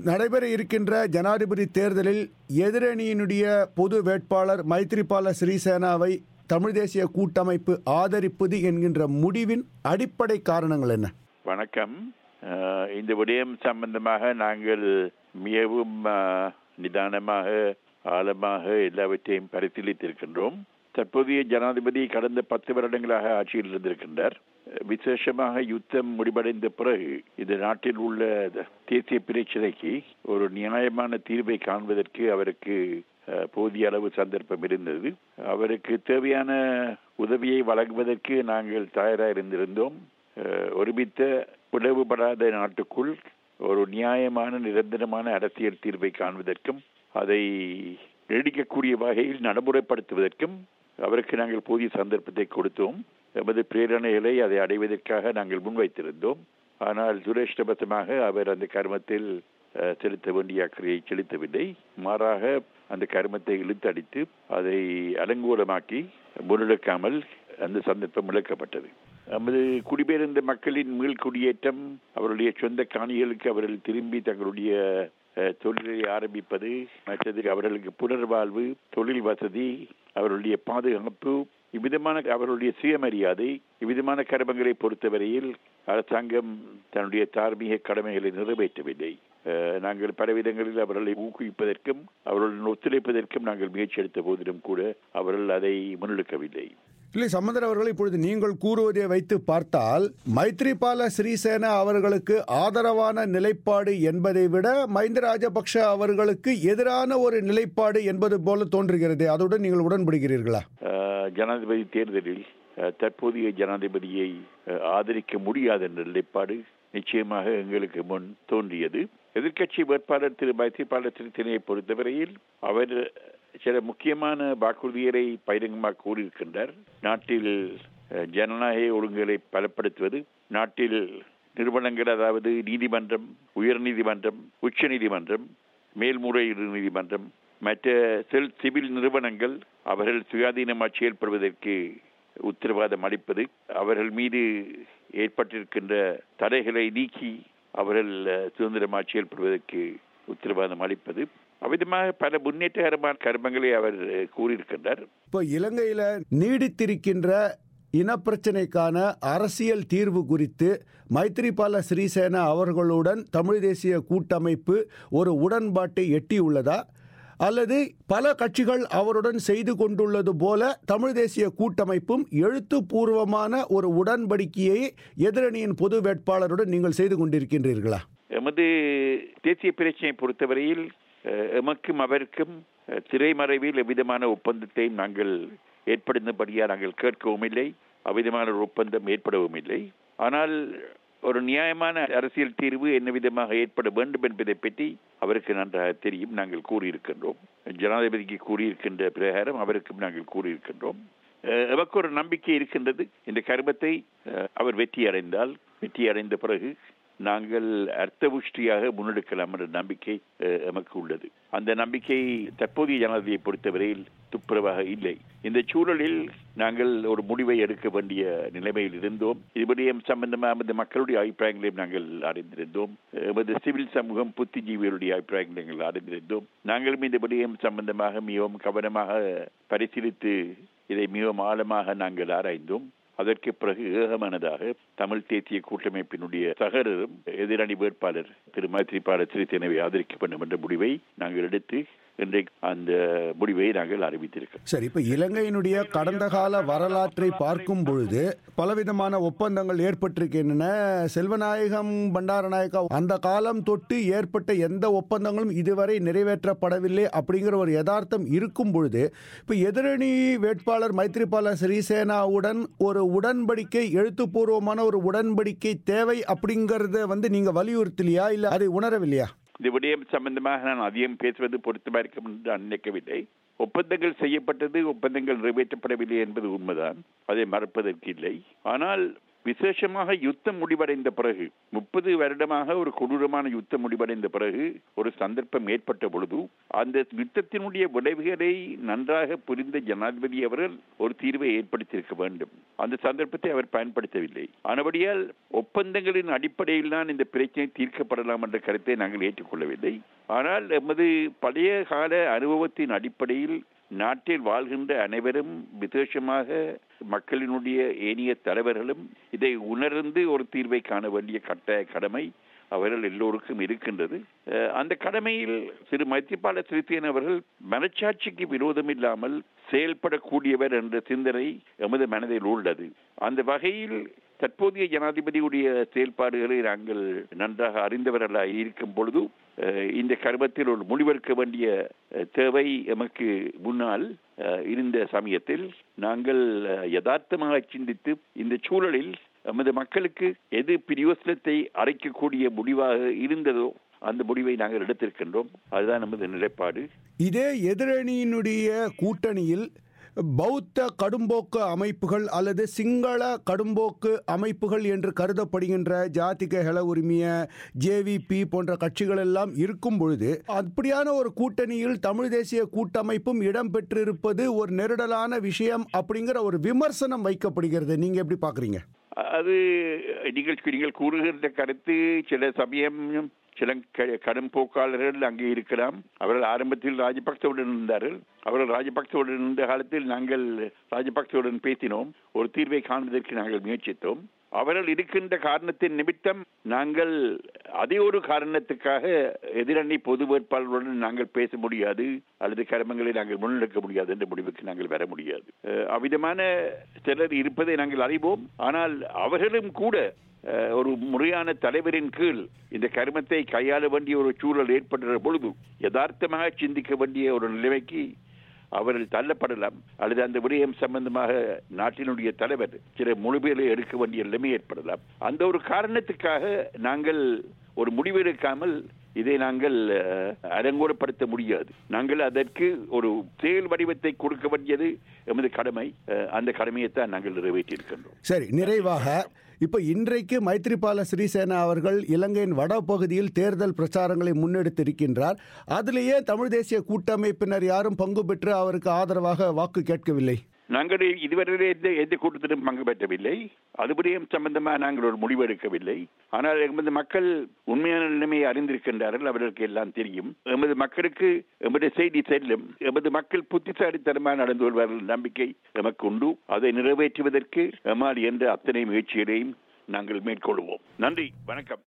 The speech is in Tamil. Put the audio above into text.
நடைபெற இருக்கின்ற ஜனாதிபதி தேர்தலில் எதிரணியினுடைய பொது வேட்பாளர் மைத்ரிபால சிறிசேனாவை தமிழ் தேசிய கூட்டமைப்பு ஆதரிப்பது என்கின்ற முடிவின் அடிப்படை காரணங்கள் என்ன வணக்கம் அஹ், இந்த விடயம் சம்பந்தமாக நாங்கள் மிகவும் அஹ், நிதானமாக ஆழமாக எல்லாவற்றையும் பரிசீலித்திருக்கின்றோம் தற்போதைய ஜனாதிபதி கடந்த பத்து வருடங்களாக ஆட்சியில் இருந்திருக்கின்றார் விசேஷமாக யுத்தம் முடிவடைந்த பிறகு இந்த நாட்டில் உள்ள தேசிய பிரச்சனைக்கு ஒரு நியாயமான தீர்வை காண்பதற்கு அவருக்கு அஹ், போதிய அளவு சந்தர்ப்பம் இருந்தது அவருக்கு தேவையான உதவியை வழங்குவதற்கு நாங்கள் தயாராக இருந்திருந்தோம் அஹ், ஒருமித்த பிளவுபடாத நாட்டுக்குள் ஒரு நியாயமான நிரந்தரமான அரசியல் தீர்வை காண்பதற்கும் அதை நீடிக்கக்கூடிய வகையில் நடைமுறைப்படுத்துவதற்கும் அவருக்கு நாங்கள் போதிய சந்தர்ப்பத்தை கொடுத்தோம் எமது பிரேரணைகளை அதை அடைவதற்காக நாங்கள் முன்வைத்திருந்தோம் ஆனால் துரஷ்டபத்தமாக அவர் அந்த கர்மத்தில் அஹ், செலுத்த வேண்டிய அக்கறையை செலுத்தவில்லை மாறாக அந்த கர்மத்தை இழுத்தடித்து அதை அலங்கோலமாக்கி முன்னெடுக்காமல் அந்த சந்தர்ப்பம் இழக்கப்பட்டது நமது குடிபெயர்ந்த மக்களின் மீள் குடியேற்றம் அவருடைய சொந்த காணிகளுக்கு அவர்கள் திரும்பி தங்களுடைய அஹ், தொழிலை ஆரம்பிப்பது மற்றது அவர்களுக்கு புனர்வாழ்வு தொழில் வசதி அவர்களுடைய பாதுகாப்பு இவ்விதமான அவர்களுடைய சுயமரியாதை இவ்விதமான கர்மங்களை பொறுத்தவரையில் அரசாங்கம் தன்னுடைய தார்மீக கடமைகளை நிறைவேற்றவில்லை அஹ், நாங்கள் பலவிதங்களில் அவர்களை ஊக்குவிப்பதற்கும் அவர்களுடன் ஒத்துழைப்பதற்கும் நாங்கள் முயற்சி எடுத்த போதிலும் கூட அவர்கள் அதை முன்னெடுக்கவில்லை இல்லை சம்பந்தர் அவர்கள் இப்பொழுது நீங்கள் கூறுவதை வைத்து பார்த்தால் மைத்ரிபால சிறிசேனா அவர்களுக்கு ஆதரவான நிலைப்பாடு என்பதை விட மஹிந்த ராஜபக்ஷ அவர்களுக்கு எதிரான ஒரு நிலைப்பாடு என்பது போல தோன்றுகிறது அதுடன் நீங்கள் உடன்படுகிறீர்களா அஹ், ஜனாதிபதி தேர்தலில் அஹ், தற்போதைய ஜனாதிபதியை அஹ், ஆதரிக்க முடியாத என்ற நிலைப்பாடு நிச்சயமாக எங்களுக்கு முன் தோன்றியது எதிர்க்கட்சி வேட்பாளர் திரு மைத்ரிபால சிறிசேனையை பொறுத்தவரையில் அவர் சில முக்கியமான வாக்குறுதிகளை பகிரங்கமாக கூறியிருக்கின்றார் நாட்டில் அஹ், ஜனநாயக ஒழுங்குகளை பலப்படுத்துவது நாட்டில் நிறுவனங்கள் அதாவது நீதிமன்றம் உயர் நீதிமன்றம் உச்ச நீதிமன்றம் மேல்முறையீடு நீதிமன்றம் மற்ற செல் சிவில் நிறுவனங்கள் அவர்கள் சுயாதீனமாக செயல்படுவதற்கு உத்தரவாதம் அளிப்பது அவர்கள் மீது ஏற்பட்டிருக்கின்ற தடைகளை நீக்கி அவர்கள் அஹ், சுதந்திரமாக செயல்படுவதற்கு உத்தரவாதம் அளிப்பது அவ்விதமாக பல முன்னேற்றகரமான கர்மங்களை அவர் அஹ், கூறியிருக்கின்றார் இப்போ இலங்கையில நீடித்திருக்கின்ற இனப்பிரச்சனைக்கான அரசியல் தீர்வு குறித்து மைத்ரிபால சிறிசேனா அவர்களுடன் தமிழ் தேசிய கூட்டமைப்பு ஒரு உடன்பாட்டை எட்டியுள்ளதா அல்லது பல கட்சிகள் அவருடன் செய்து கொண்டுள்ளது போல தமிழ் தேசிய கூட்டமைப்பும் எழுத்துப்பூர்வமான ஒரு உடன்படிக்கையை எதிரணியின் பொது வேட்பாளருடன் நீங்கள் செய்து கொண்டிருக்கின்றீர்களா எமது தேசிய பிரச்சனையை பொறுத்தவரையில் அஹ், எமக்கும் அவருக்கும் அஹ், திரைமறைவில் எவ்விதமான ஒப்பந்தத்தையும் நாங்கள் ஏற்படுத்தபடியாக நாங்கள் கேட்கவும் இல்லை அவ்விதமான ஒரு ஒப்பந்தம் ஏற்படவும் இல்லை ஆனால் ஒரு நியாயமான அரசியல் தீர்வு என்ன விதமாக ஏற்பட வேண்டும் என்பதை பற்றி அவருக்கு நன்றாக தெரியும் நாங்கள் கூறியிருக்கின்றோம் ஜனாதிபதிக்கு கூறியிருக்கின்ற பிரகாரம் அவருக்கும் நாங்கள் கூறியிருக்கின்றோம் அஹ், எமக்கு ஒரு நம்பிக்கை இருக்கின்றது இந்த கருமத்தை அஹ், அவர் வெற்றி அடைந்தால் வெற்றி அடைந்த பிறகு நாங்கள் அர்த்தபுஷ்டியாக முன்னெடுக்கலாம் என்ற நம்பிக்கை அஹ், எமக்கு உள்ளது அந்த நம்பிக்கை தற்போதைய ஜனாதிபதியை பொறுத்தவரையில் துப்புரவாக இல்லை இந்த சூழலில் நாங்கள் ஒரு முடிவை எடுக்க வேண்டிய நிலைமையில் இருந்தோம் இதுபடியும் சம்பந்தமாக எமது மக்களுடைய அபிப்பிராயங்களையும் நாங்கள் அறிந்திருந்தோம் எமது சிவில் சமூகம் புத்திஜீவிகளுடைய அபிப்பிராயங்களை நாங்கள் அறிந்திருந்தோம் நாங்களும் இந்த விடயம் சம்பந்தமாக மிகவும் கவனமாக பரிசீலித்து இதை மிகவும் ஆழமாக நாங்கள் ஆராய்ந்தோம் அதற்கு பிறகு ஏகமனதாக தமிழ் தேசிய கூட்டமைப்பினுடைய சகரரும் எதிரணி வேட்பாளர் திரு மைத்ரிபால சிறிசேனவை ஆதரிக்க வேண்டும் என்ற முடிவை நாங்கள் எடுத்து இன்றைக்கு அந்த முடிவை நாங்கள் அறிவித்திருக்கிறோம் சரி இப்ப இலங்கையினுடைய கடந்த கால வரலாற்றை பார்க்கும் பொழுது பலவிதமான ஒப்பந்தங்கள் ஏற்பட்டிருக்கின்றன செல்வநாயகம் பண்டாரநாயக்கா அந்த காலம் தொட்டு ஏற்பட்ட எந்த ஒப்பந்தங்களும் இதுவரை நிறைவேற்றப்படவில்லை அப்படிங்கிற ஒரு யதார்த்தம் இருக்கும் பொழுது இப்ப எதிரணி வேட்பாளர் மைத்ரிபால சிறிசேனாவுடன் ஒரு உடன்படிக்கை எழுத்துப்பூர்வமான ஒரு உடன்படிக்கை தேவை அப்படிங்கறத வந்து நீங்க வலியுறுத்தலையா இல்ல அதை உணரவில்லையா இந்த விடயம் சம்பந்தமாக நான் அதிகம் பேசுவது பொருத்தமாக இருக்கும் என்று நான் நினைக்கவில்லை ஒப்பந்தங்கள் செய்யப்பட்டது ஒப்பந்தங்கள் நிறைவேற்றப்படவில்லை என்பது உண்மைதான் அதை மறப்பதற்கு இல்லை ஆனால் விசேஷமாக யுத்தம் முடிவடைந்த பிறகு முப்பது வருடமாக ஒரு கொடூரமான யுத்தம் முடிவடைந்த பிறகு ஒரு சந்தர்ப்பம் ஏற்பட்ட பொழுது அந்த யுத்தத்தினுடைய விளைவுகளை நன்றாக புரிந்த ஜனாதிபதி அவர்கள் ஒரு தீர்வை ஏற்படுத்தியிருக்க வேண்டும் அந்த சந்தர்ப்பத்தை அவர் பயன்படுத்தவில்லை ஆனபடியால் ஒப்பந்தங்களின் அடிப்படையில் தான் இந்த பிரச்சனை தீர்க்கப்படலாம் என்ற கருத்தை நாங்கள் ஏற்றுக்கொள்ளவில்லை ஆனால் எமது பழைய கால அனுபவத்தின் அடிப்படையில் நாட்டில் வாழ்கின்ற அனைவரும் விசேஷமாக மக்களினுடைய ஏனைய தலைவர்களும் இதை உணர்ந்து ஒரு தீர்வை காண வேண்டிய கட்டாய கடமை அவர்கள் எல்லோருக்கும் இருக்கின்றது அஹ் அந்த கடமையில் திரு மைத்திரிபால சிறிசேன அவர்கள் மனச்சாட்சிக்கு விரோதம் இல்லாமல் செயல்படக்கூடியவர் என்ற சிந்தனை எமது மனதில் உள்ளது அந்த வகையில் தற்போதைய ஜனாதிபதியுடைய செயல்பாடுகளை நாங்கள் நன்றாக அறிந்தவர்களாக இருக்கும் பொழுது அஹ் இந்த கர்மத்தில் ஒரு முடிவெடுக்க வேண்டிய அஹ், தேவை எமக்கு முன்னால் அஹ், இருந்த சமயத்தில் நாங்கள் அஹ், யதார்த்தமாக சிந்தித்து இந்த சூழலில் நமது மக்களுக்கு எது பிரயோசனத்தை அரைக்கக்கூடிய முடிவாக இருந்ததோ அந்த முடிவை நாங்கள் எடுத்திருக்கின்றோம் அதுதான் நமது நிலைப்பாடு இதே எதிரணியினுடைய கூட்டணியில் பௌத்த கடும்போக்கு அமைப்புகள் அல்லது சிங்கள கடும்போக்கு அமைப்புகள் என்று கருதப்படுகின்ற ஜாதிக ஹெல உரிமைய ஜேவிபி போன்ற கட்சிகள் எல்லாம் இருக்கும் பொழுது அப்படியான ஒரு கூட்டணியில் தமிழ் தேசிய கூட்டமைப்பும் இடம்பெற்றிருப்பது ஒரு நெருடலான விஷயம் அப்படிங்கிற ஒரு விமர்சனம் வைக்கப்படுகிறது நீங்க எப்படி பாக்குறீங்க அது நீங்கள் நீங்கள் கூறுகின்ற கருத்து சில சமயம் சில க- கடும் போக்காளர்கள் அங்கே இருக்கலாம் அவர்கள் ஆரம்பத்தில் ராஜபக்சவுடன் இருந்தார்கள் அவர்கள் ராஜபக்சவுடன் இருந்த காலத்தில் நாங்கள் ராஜபக்சவுடன் பேசினோம் ஒரு தீர்வை காண்பதற்கு நாங்கள் முயற்சித்தோம் அவர்கள் இருக்கின்ற காரணத்தின் நிமித்தம் நாங்கள் அதே ஒரு காரணத்துக்காக எதிரணி பொது வேட்பாளருடன் நாங்கள் பேச முடியாது அல்லது கர்மங்களை நாங்கள் முன்னெடுக்க முடியாது என்ற முடிவுக்கு நாங்கள் வர முடியாது அஹ் அவ்விதமான சிலர் இருப்பதை நாங்கள் அறிவோம் ஆனால் அவர்களும் கூட அஹ், ஒரு முறையான தலைவரின் கீழ் இந்த கர்மத்தை கையாள வேண்டிய ஒரு சூழல் ஏற்படுற பொழுது யதார்த்தமாக சிந்திக்க வேண்டிய ஒரு நிலைமைக்கு அவர்கள் தள்ளப்படலாம் அல்லது அந்த விடயம் சம்பந்தமாக நாட்டினுடைய தலைவர் சில மொழிபெயர்களை எடுக்க வேண்டிய நிலைமை ஏற்படலாம் அந்த ஒரு காரணத்துக்காக நாங்கள் ஒரு முடிவு எடுக்காமல் இதை நாங்கள் அஹ், அரங்கோரப்படுத்த முடியாது நாங்கள் அதற்கு ஒரு செயல் வடிவத்தை கொடுக்க வேண்டியது எமது கடமை அஹ், அந்த கடமையைத்தான் நாங்கள் நிறைவேற்றியிருக்கின்றோம் சரி நிறைவாக இப்ப இன்றைக்கு மைத்ரிபால சிறிசேனா அவர்கள் இலங்கையின் வடபகுதியில் தேர்தல் பிரச்சாரங்களை முன்னெடுத்திருக்கின்றார் அதிலேயே தமிழ் தேசிய கூட்டமைப்பினர் யாரும் பங்கு பெற்று அவருக்கு ஆதரவாக வாக்கு கேட்கவில்லை நாங்கள் இதுவரை எந்த எந்த கூட்டத்திலும் பங்கு பெற்றவில்லை அதுபடியும் சம்பந்தமாக நாங்கள் ஒரு முடிவு எடுக்கவில்லை ஆனால் எமது மக்கள் உண்மையான நிலைமையை அறிந்திருக்கின்றார்கள் அவர்களுக்கு எல்லாம் தெரியும் எமது மக்களுக்கு எமது செய்தி செல்லும் எமது மக்கள் புத்திசாலித்தனமாக நடந்து கொள்வார்கள் நம்பிக்கை எமக்கு உண்டு அதை நிறைவேற்றுவதற்கு எமால் என்ற அத்தனை முயற்சிகளையும் நாங்கள் மேற்கொள்வோம் நன்றி வணக்கம்